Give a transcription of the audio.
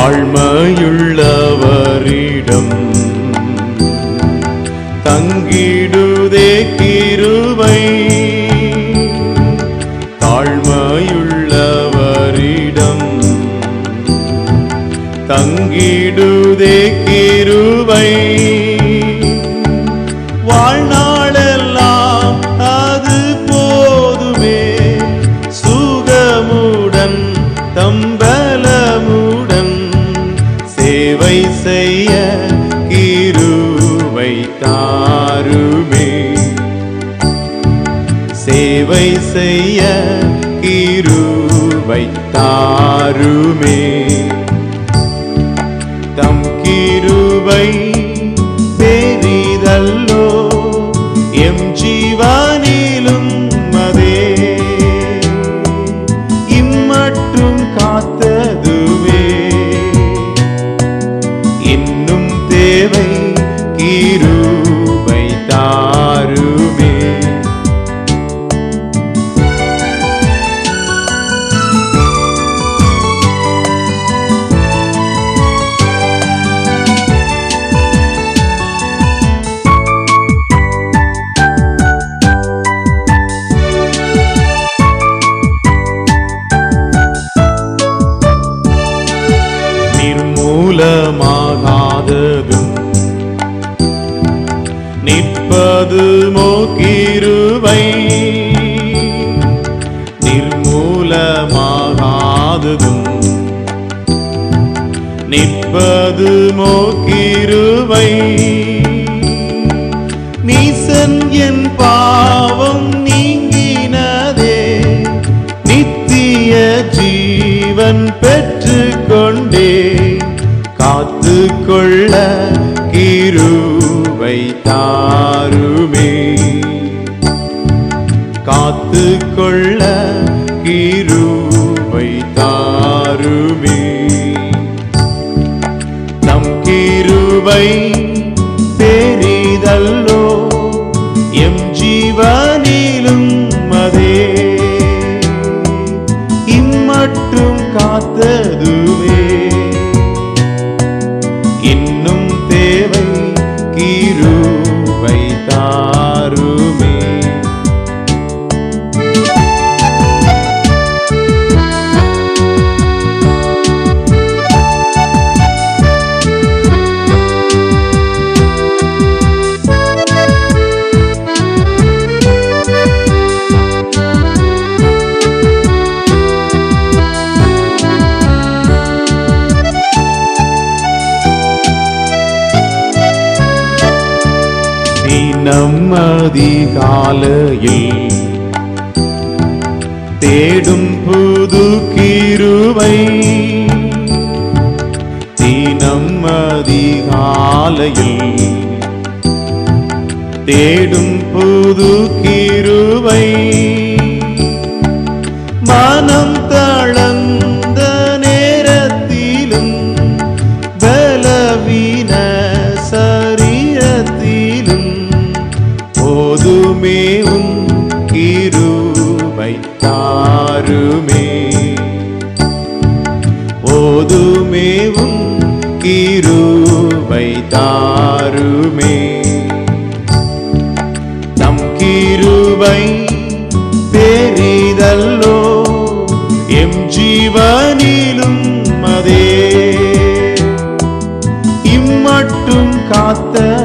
தாழ்மையுள்ளவரிடம் தங்கிடுதே கிருபை தாழ்மையுள்ளவரிடம் தங்கிடுதே கிருபை வாழ்நாளெல்லாம் அது போதுமே சுகமுடன் தம்பலமுடன் சேவை செய்ய கிருவை தாருமே சேவை செய்ய கிருவை தாருமே தம் கிருபை பெரிதல்லோ எம் ஜீவனிலும் அதே இம்மட்டும் காத்ததுவே இன்னும் தேவை கிருபை தாருமே நிர்மூலமாகாததும் நிற்பது மோக்கிருவை நிர்மூலமாகாததும் நிற்பது மோக்கிருவை நீசன் என் பாவம் நீங்கினதே நித்திய ஜீவன் பெற்று கொண்டே காத்து கொள்ள கிருவை தாருமே காத்து கொள்ள கிருவை தாருமே நம் கிருபை பெரிதல்லோ எம் ஜீவனிலும் அதே இம்மட்டும் காத்ததுவே இன்னும் தேவை கிருபை தாருமே தினம் அதிகாலையில் தேடும் புது கிருவை தினம் அதிகாலையில் தேடும் புது கிருவை மனம் தளர்ந்த நேரத்திலும் பலவீன சரீரத்திலும் போதுமே உன் கிருபை தாருமே போதுமே உன் கிருபை தாருமே நம் கிருபை பெரிதல்லோ எம் ஜீவனிலும் அதே இம்மட்டும் காத்த